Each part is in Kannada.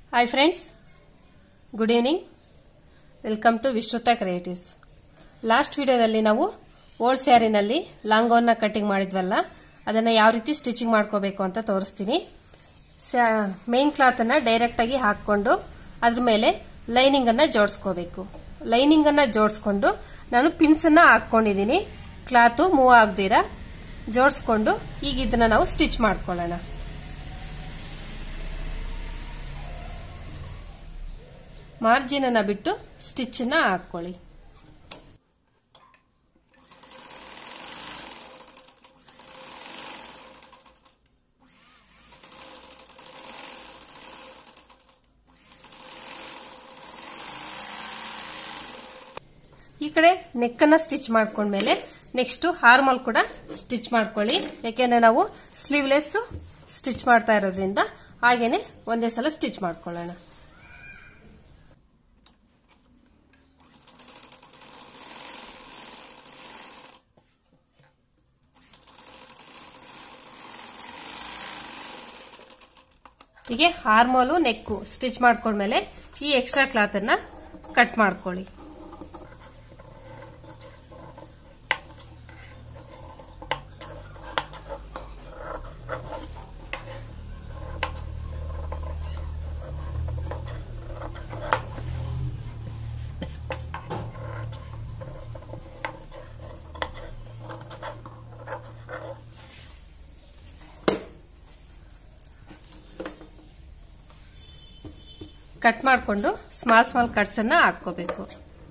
hi friends good evening welcome to Vishruta creatives last ವಿಡಿಯೋದಲ್ಲಿ ನಾವು ಓಲ್ಡ್ ಸ್ಯಾರಿನಲ್ಲಿ ಲಾಂಗ್ ನ ಕಟಿಂಗ್ ಮಾಡಿದ್ವಲ್ಲ ಅದನ್ನು ಯಾವ ರೀತಿ ಸ್ಟಿಚಿಂಗ್ ಮಾಡ್ಕೋಬೇಕು ಅಂತ ತೋರಿಸ್ತೀನಿ ಮೇನ್ ಕ್ಲಾತನ್ನು ಡೈರೆಕ್ಟಾಗಿ ಹಾಕ್ಕೊಂಡು ಅದ್ರ ಮೇಲೆ ಲೈನಿಂಗನ್ನು ಜೋಡಿಸ್ಕೋಬೇಕು ಲೈನಿಂಗನ್ನು ಜೋಡಿಸ್ಕೊಂಡು ನಾನು ಪಿನ್ಸನ್ನು ಹಾಕ್ಕೊಂಡಿದ್ದೀನಿ ಕ್ಲಾತು ಮೂವ್ ಆಗದಿರ ಜೋಡಿಸ್ಕೊಂಡು ಈಗ ಇದನ್ನು ನಾವು ಸ್ಟಿಚ್ ಮಾಡ್ಕೊಳ್ಳೋಣ ಮಾರ್ಜಿನ್ ಅನ್ನ ಬಿಟ್ಟು ಸ್ಟಿಚ್ ನ ಹಾಕೊಳ್ಳಿ ಈ ಕಡೆ ನೆಕ್ ಅನ್ನ ಸ್ಟಿಚ್ ಮಾಡ್ಕೊಂಡ್ಮೇಲೆ ನೆಕ್ಸ್ಟ್ ಹಾರ್ಮಲ್ ಕೂಡ ಸ್ಟಿಚ್ ಮಾಡ್ಕೊಳ್ಳಿ ಯಾಕೆಂದ್ರೆ ನಾವು ಸ್ಲೀವ್ಲೆಸ್ ಸ್ಟಿಚ್ ಮಾಡ್ತಾ ಇರೋದ್ರಿಂದ ಹಾಗೇನೆ ಒಂದೇ ಸಲ ಸ್ಟಿಚ್ ಮಾಡ್ಕೊಳ್ಳೋಣ ಹೀಗೆ ಹಾರ್ಮೋಲು ನೆಕ್ಕು ಸ್ಟಿಚ್ ಮಾಡ್ಕೊಂಡ್ಮೇಲೆ ಈ ಎಕ್ಸ್ಟ್ರಾ ಕ್ಲಾತ್ ಅನ್ನ ಕಟ್ ಮಾಡ್ಕೊಳ್ಳಿ ಕಟ್ ಮಾಡಿಕೊಂಡು ಸ್ಮಾಲ್ ಸ್ಮಾಲ್ ಕಟ್ಸ್ ಅನ್ನ ಹಾಕೋಬೇಕು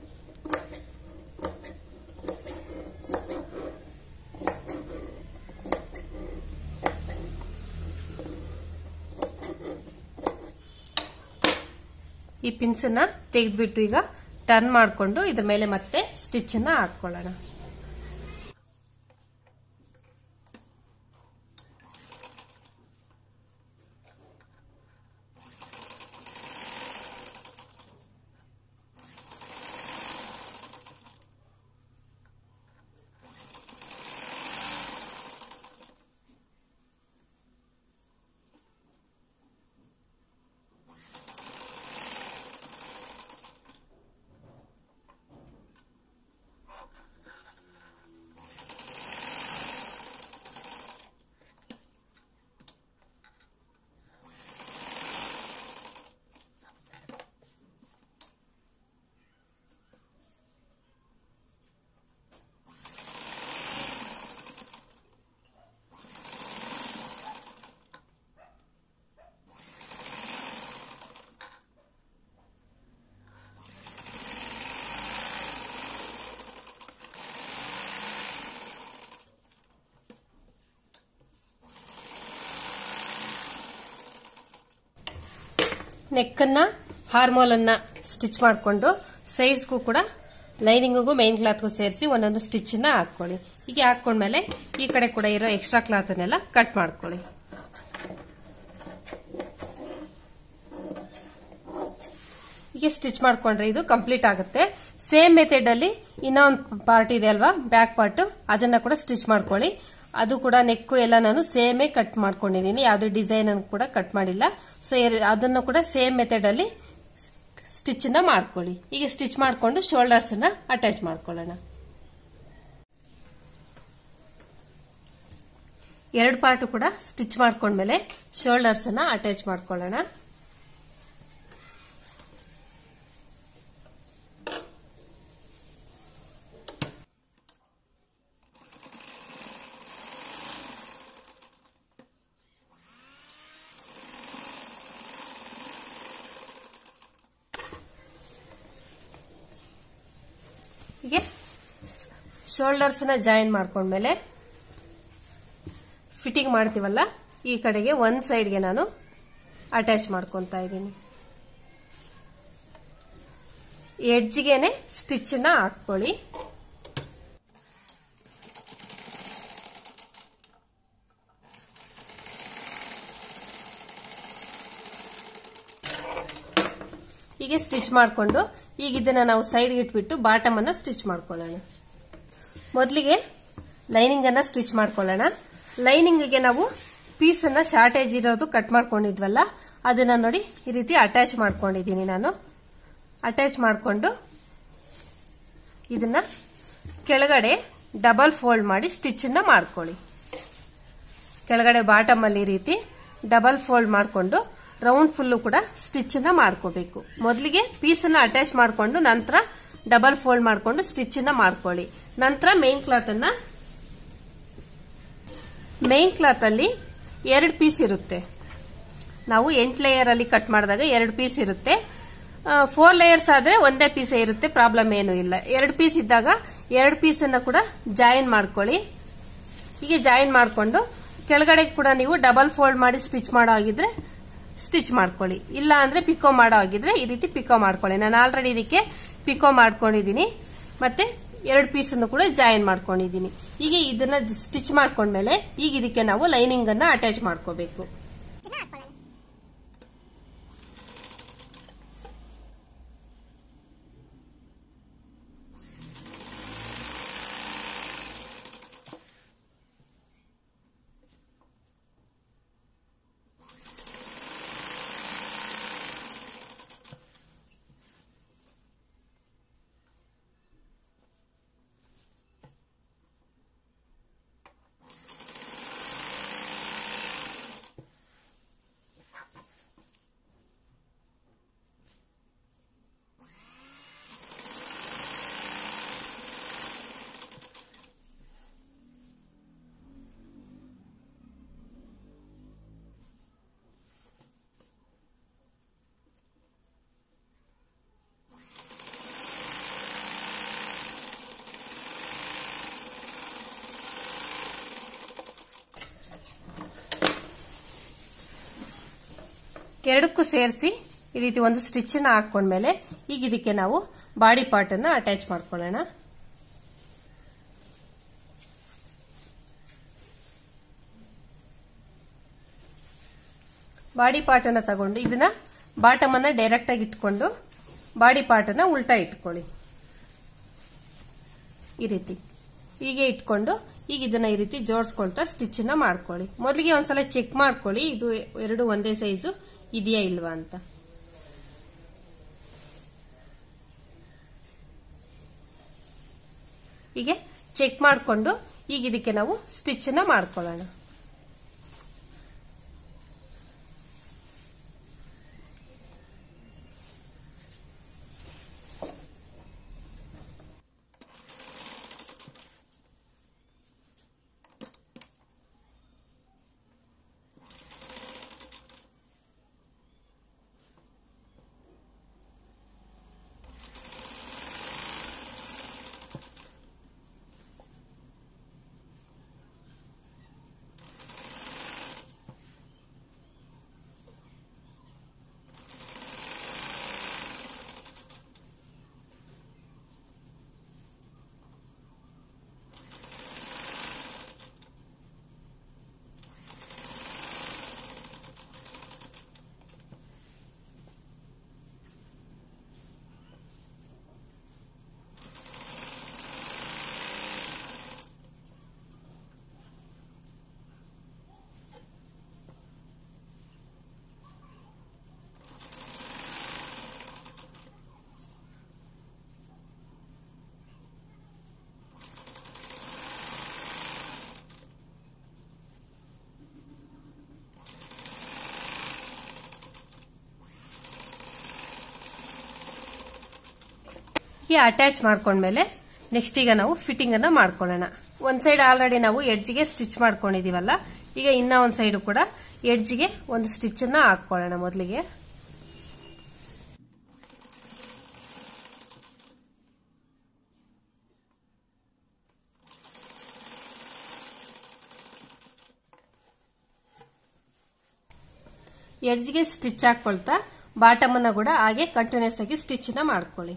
ಈ ಪಿನ್ಸ್ ಅನ್ನ ತೆಗೆದ್ಬಿಟ್ಟು ಈಗ ಟರ್ನ್ ಮಾಡಿಕೊಂಡು ಇದ್ರ ಮೇಲೆ ಮತ್ತೆ ಸ್ಟಿಚ್ ಅನ್ನ ಹಾಕೊಳ್ಳೋಣ ನೆಕ್ಕನ್ನ ಹಾರ್ಮೋಲ್ ಅನ್ನ ಸ್ಟಿಚ್ ಮಾಡಿಕೊಂಡು ಸೈಡ್ಸ್ಗೂ ಕೂಡ ಲೈನಿಂಗಿಗೂ ಮೈನ್ ಕ್ಲಾತ್ಗೂ ಸೇರಿಸಿ ಒಂದೊಂದು ಸ್ಟಿಚ್ ನ ಹಾಕೊಳ್ಳಿ ಹೀಗೆ ಹಾಕೊಂಡ್ಮೇಲೆ ಈ ಕಡೆ ಕೂಡ ಇರೋ ಎಕ್ಸ್ಟ್ರಾ ಕ್ಲಾತ್ ಅನ್ನೆಲ್ಲ ಕಟ್ ಮಾಡ್ಕೊಳ್ಳಿ ಹೀಗೆ ಸ್ಟಿಚ್ ಮಾಡ್ಕೊಂಡ್ರೆ ಇದು ಕಂಪ್ಲೀಟ್ ಆಗುತ್ತೆ ಸೇಮ್ ಮೆಥಡ್ ಅಲ್ಲಿ ಇನ್ನೊಂದು ಪಾರ್ಟ್ ಇದೆ ಅಲ್ವಾ ಬ್ಯಾಕ್ ಪಾರ್ಟ್ ಅದನ್ನ ಕೂಡ ಸ್ಟಿಚ್ ಮಾಡ್ಕೊಳ್ಳಿ ಅದು ಕೂಡ ನೆಕ್ಕು ಎಲ್ಲ ನಾನು ಸೇಮೇ ಕಟ್ ಮಾಡ್ಕೊಂಡಿದ್ದೀನಿ ಯಾವ್ದು ಡಿಸೈನ್ ಅನ್ನು ಕೂಡ ಕಟ್ ಮಾಡಿಲ್ಲ ಸೊ ಅದನ್ನು ಕೂಡ ಸೇಮ್ ಮೆಥಡ್ ಅಲ್ಲಿ ಸ್ಟಿಚ್ ನ ಮಾಡ್ಕೊಳ್ಳಿ ಈಗ ಸ್ಟಿಚ್ ಮಾಡ್ಕೊಂಡು ಶೋಲ್ಡರ್ಸ್ ನ ಅಟ್ಯಾಚ್ ಮಾಡ್ಕೊಳ್ಳೋಣ ಎರಡು ಪಾರ್ಟ್ ಕೂಡ ಸ್ಟಿಚ್ ಮಾಡ್ಕೊಂಡ್ಮೇಲೆ ಶೋಲ್ಡರ್ಸ್ ನ ಅಟ್ಯಾಚ್ ಮಾಡ್ಕೊಳ್ಳೋಣ ಹೀಗೆ ಶೋಲ್ಡರ್ಸ್ ನ ಜಾಯಿನ್ ಮಾಡ್ಕೊಂಡ್ಮೇಲೆ ಫಿಟ್ಟಿಂಗ್ ಮಾಡ್ತೀವಲ್ಲ ಈ ಕಡೆಗೆ ಒಂದ್ ಸೈಡ್ಗೆ ನಾನು ಅಟ್ಯಾಚ್ ಮಾಡ್ಕೊತಾ ಇದ್ದೀನಿ ಎಡ್ಜ್ಗೆನೆ ಸ್ಟಿಚ್ ನ ಹಾಕೊಳ್ಳಿ ಹೀಗೆ ಸ್ಟಿಚ್ ಮಾಡಿಕೊಂಡು ಈಗ ಇದನ್ನ ನಾವು ಸೈಡ್ಗೆ ಇಟ್ಬಿಟ್ಟು ಬಾಟಮ್ ಅನ್ನ ಸ್ಟಿಚ್ ಮಾಡ್ಕೊಳ್ಳೋಣ ಮೊದಲಿಗೆ ಲೈನಿಂಗ್ ಅನ್ನ ಸ್ಟಿಚ್ ಮಾಡ್ಕೊಳ್ಳೋಣ ಲೈನಿಂಗ್ಗೆ ನಾವು ಪೀಸ್ ಅನ್ನ ಶಾರ್ಟೇಜ್ ಇರೋದು ಕಟ್ ಮಾಡ್ಕೊಂಡಿದ್ವಲ್ಲ ಅದನ್ನ ನೋಡಿ ಈ ರೀತಿ ಅಟ್ಯಾಚ್ ಮಾಡ್ಕೊಂಡಿದ್ದೀನಿ ನಾನು ಅಟ್ಯಾಚ್ ಮಾಡಿಕೊಂಡು ಇದನ್ನ ಕೆಳಗಡೆ ಡಬಲ್ ಫೋಲ್ಡ್ ಮಾಡಿ ಸ್ಟಿಚ್ಚನ್ನ ಮಾಡ್ಕೊಳ್ಳಿ ಕೆಳಗಡೆ ಬಾಟಮ್ ಅಲ್ಲಿ ಈ ರೀತಿ ಡಬಲ್ ಫೋಲ್ಡ್ ಮಾಡಿಕೊಂಡು ರೌಂಡ್ ಫುಲ್ಲು ಕೂಡ ಸ್ಟಿಚ್ಚನ್ನ ಮಾಡ್ಕೋಬೇಕು ಮೊದಲಿಗೆ ಪೀಸನ್ನ ಅಟ್ಯಾಚ್ ಮಾಡಿಕೊಂಡು ನಂತರ ಡಬಲ್ ಫೋಲ್ಡ್ ಮಾಡಿಕೊಂಡು ಸ್ಟಿಚ್ಚನ್ನ ಮಾಡ್ಕೊಳ್ಳಿ ನಂತರ ಮೇನ್ ಕ್ಲಾತ್ ಅನ್ನ ಮೇನ್ ಕ್ಲಾತ್ ಅಲ್ಲಿ ಎರಡು ಪೀಸ್ ಇರುತ್ತೆ ನಾವು ಎಂಟ್ ಲೇಯರ್ ಅಲ್ಲಿ ಕಟ್ ಮಾಡಿದಾಗ ಎರಡು ಪೀಸ್ ಇರುತ್ತೆ ಫೋರ್ ಲೇಯರ್ಸ್ ಆದ್ರೆ ಒಂದೇ ಪೀಸ್ ಇರುತ್ತೆ ಪ್ರಾಬ್ಲಮ್ ಏನು ಇಲ್ಲ ಎರಡು ಪೀಸ್ ಇದ್ದಾಗ ಎರಡು ಪೀಸ್ ಅನ್ನ ಕೂಡ ಜಾಯಿನ್ ಮಾಡ್ಕೊಳ್ಳಿ ಹೀಗೆ ಜಾಯಿನ್ ಮಾಡಿಕೊಂಡು ಕೆಳಗಡೆ ಕೂಡ ನೀವು ಡಬಲ್ ಫೋಲ್ಡ್ ಮಾಡಿ ಸ್ಟಿಚ್ ಮಾಡೋ ಆಗಿದ್ರೆ ಸ್ಟಿಚ್ ಮಾಡ್ಕೊಳ್ಳಿ ಇಲ್ಲ ಅಂದ್ರೆ ಪಿಕೋ ಮಾಡೋ ಆಗಿದ್ರೆ ಈ ರೀತಿ ಪಿಕೋ ಮಾಡ್ಕೊಳ್ಳಿ ನಾನು ಆಲ್ರೆಡಿ ಇದಕ್ಕೆ ಪಿಕೋ ಮಾಡ್ಕೊಂಡಿದ್ದೀನಿ ಮತ್ತೆ ಎರಡು ಪೀಸ್ ಅನ್ನು ಕೂಡ ಜಾಯಿನ್ ಮಾಡ್ಕೊಂಡಿದ್ದೀನಿ ಈಗ ಇದನ್ನ ಸ್ಟಿಚ್ ಮಾಡ್ಕೊಂಡ್ಮೇಲೆ ಈಗ ಇದಕ್ಕೆ ನಾವು ಲೈನಿಂಗ್ ಅನ್ನ ಅಟ್ಯಾಚ್ ಮಾಡ್ಕೋಬೇಕು ಎರಡಕ್ಕೂ ಸೇರಿಸಿ ಈ ರೀತಿ ಒಂದು ಸ್ಟಿಚ್ ನ ಹಾಕೊಂಡ್ಮೇಲೆ ಈಗ ಇದಕ್ಕೆ ನಾವು ಬಾಡಿ ಪಾರ್ಟ್ ಅನ್ನ ಅಟ್ಯಾಚ್ ಮಾಡ್ಕೊಳ್ಳೋಣ ಬಾಡಿ ಪಾರ್ಟ್ ಅನ್ನ ತಗೊಂಡು ಇದನ್ನ ಬಾಟಮ್ ಅನ್ನ ಡೈರೆಕ್ಟ್ ಆಗಿ ಇಟ್ಕೊಂಡು ಬಾಡಿ ಪಾರ್ಟ್ ಅನ್ನ ಉಲ್ಟಾ ಇಟ್ಕೊಳ್ಳಿ ಈ ರೀತಿ ಹೀಗೆ ಇಟ್ಕೊಂಡು ಈಗ ಇದನ್ನ ಈ ರೀತಿ ಜೋಡಿಸ್ಕೊಳ್ತಾ ಸ್ಟಿಚ್ ನ ಮಾಡ್ಕೊಳ್ಳಿ ಮೊದಲಿಗೆ ಒಂದ್ಸಲ ಚೆಕ್ ಮಾಡ್ಕೊಳ್ಳಿ ಇದು ಎರಡು ಒಂದೇ ಸೈಜು ಇದೆಯಾ ಇಲ್ವಾ ಅಂತ ಹೀಗೆ ಚೆಕ್ ಮಾಡಿಕೊಂಡು ಈಗ ಇದಕ್ಕೆ ನಾವು ಸ್ಟಿಚ್ ನ ಮಾಡ್ಕೊಳ್ಳೋಣ ಹೀಗೆ ಅಟ್ಯಾಚ್ ಮಾಡ್ಕೊಂಡ್ಮೇಲೆ ನೆಕ್ಸ್ಟ್ ಈಗ ನಾವು ಫಿಟ್ಟಿಂಗ್ ಅನ್ನ ಮಾಡ್ಕೊಳ್ಳೋಣ ಒಂದ್ ಸೈಡ್ ಆಲ್ರೆಡಿ ನಾವು ಎಡ್ಜ್ಗೆ ಸ್ಟಿಚ್ ಮಾಡ್ಕೊಂಡಿದೀವಲ್ಲ ಈಗ ಇನ್ನ ಒಂದ್ ಸೈಡ್ ಕೂಡ ಎಡ್ಜ್ಗೆ ಒಂದು ಸ್ಟಿಚ್ ಅನ್ನ ಹಾಕೊಳ್ಳೋಣ ಮೊದಲಿಗೆ ಎಡ್ಜ್ಗೆ ಸ್ಟಿಚ್ ಹಾಕೊಳ್ತಾ ಬಾಟಮ್ ಅನ್ನ ಕೂಡ ಹಾಗೆ ಕಂಟಿನ್ಯೂಸ್ ಆಗಿ ಸ್ಟಿಚ್ ನ ಮಾಡ್ಕೊಳ್ಳಿ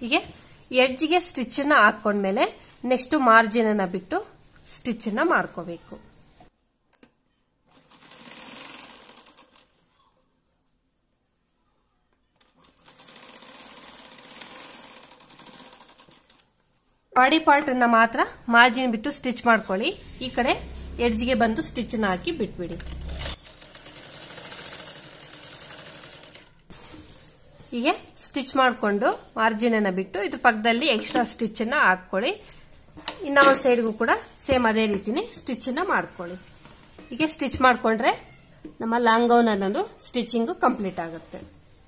ಹೀಗೆ ಎಡ್ಜ್ಗೆ ಸ್ಟಿಚ್ಚನ್ನ ಹಾಕೊಂಡ್ಮೇಲೆ ನೆಕ್ಸ್ಟ್ ಮಾರ್ಜಿನ್ ಅನ್ನ ಬಿಟ್ಟು ಸ್ಟಿಚ್ಚನ್ನ ಮಾಡ್ಕೋಬೇಕು ಬಾಡಿ ಪಾರ್ಟ್ ಅನ್ನ ಮಾತ್ರ ಮಾರ್ಜಿನ್ ಬಿಟ್ಟು ಸ್ಟಿಚ್ ಮಾಡ್ಕೊಳ್ಳಿ ಈ ಕಡೆ ಎಡ್ಜ್ಗೆ ಬಂದು ಸ್ಟಿಚ್ ಹಾಕಿ ಬಿಟ್ಬಿಡಿ ಹೀಗೆ ಸ್ಟಿಚ್ ಮಾಡಿಕೊಂಡು ಮಾರ್ಜಿನ್ ಅನ್ನ ಬಿಟ್ಟು ಇದ್ರ ಪಕ್ಕದಲ್ಲಿ ಎಕ್ಸ್ಟ್ರಾ ಸ್ಟಿಚ್ ಅನ್ನ ಹಾಕೊಳ್ಳಿ ಇನ್ನ ಒಂದು ಸೈಡ್ಗೂ ಕೂಡ ಸೇಮ್ ಅದೇ ರೀತಿನೇ ಸ್ಟಿಚ್ ಅನ್ನ ಮಾಡ್ಕೊಳ್ಳಿ ಹೀಗೆ ಸ್ಟಿಚ್ ಮಾಡ್ಕೊಂಡ್ರೆ ನಮ್ಮ ಲಾಂಗ್ ಗೌನ್ ಅನ್ನೋದು ಸ್ಟಿಚಿಂಗ್ ಕಂಪ್ಲೀಟ್ ಆಗುತ್ತೆ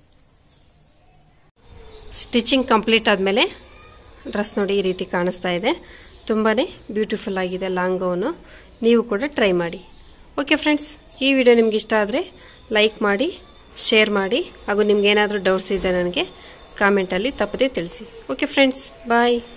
ಸ್ಟಿಚಿಂಗ್ ಕಂಪ್ಲೀಟ್ ಆದಮೇಲೆ ಡ್ರೆಸ್ ನೋಡಿ ಈ ರೀತಿ ಕಾಣಿಸ್ತಾ ಇದೆ ತುಂಬಾ ಬ್ಯೂಟಿಫುಲ್ ಆಗಿದೆ ಲಾಂಗ್ ಗೌನು ನೀವು ಕೂಡ ಟ್ರೈ ಮಾಡಿ ಓಕೆ ಫ್ರೆಂಡ್ಸ್ ಈ ವಿಡಿಯೋ ನಿಮ್ಗೆ ಇಷ್ಟ ಆದರೆ ಲೈಕ್ ಮಾಡಿ ಶೇರ್ ಮಾಡಿ ಹಾಗೂ ನಿಮ್ಗೆ ಏನಾದರೂ ಡೌಟ್ಸ್ ಇದ್ದರೆ ನನಗೆ ಕಾಮೆಂಟಲ್ಲಿ ತಪ್ಪದೇ ತಿಳಿಸಿ ಓಕೆ ಫ್ರೆಂಡ್ಸ್ ಬಾಯ್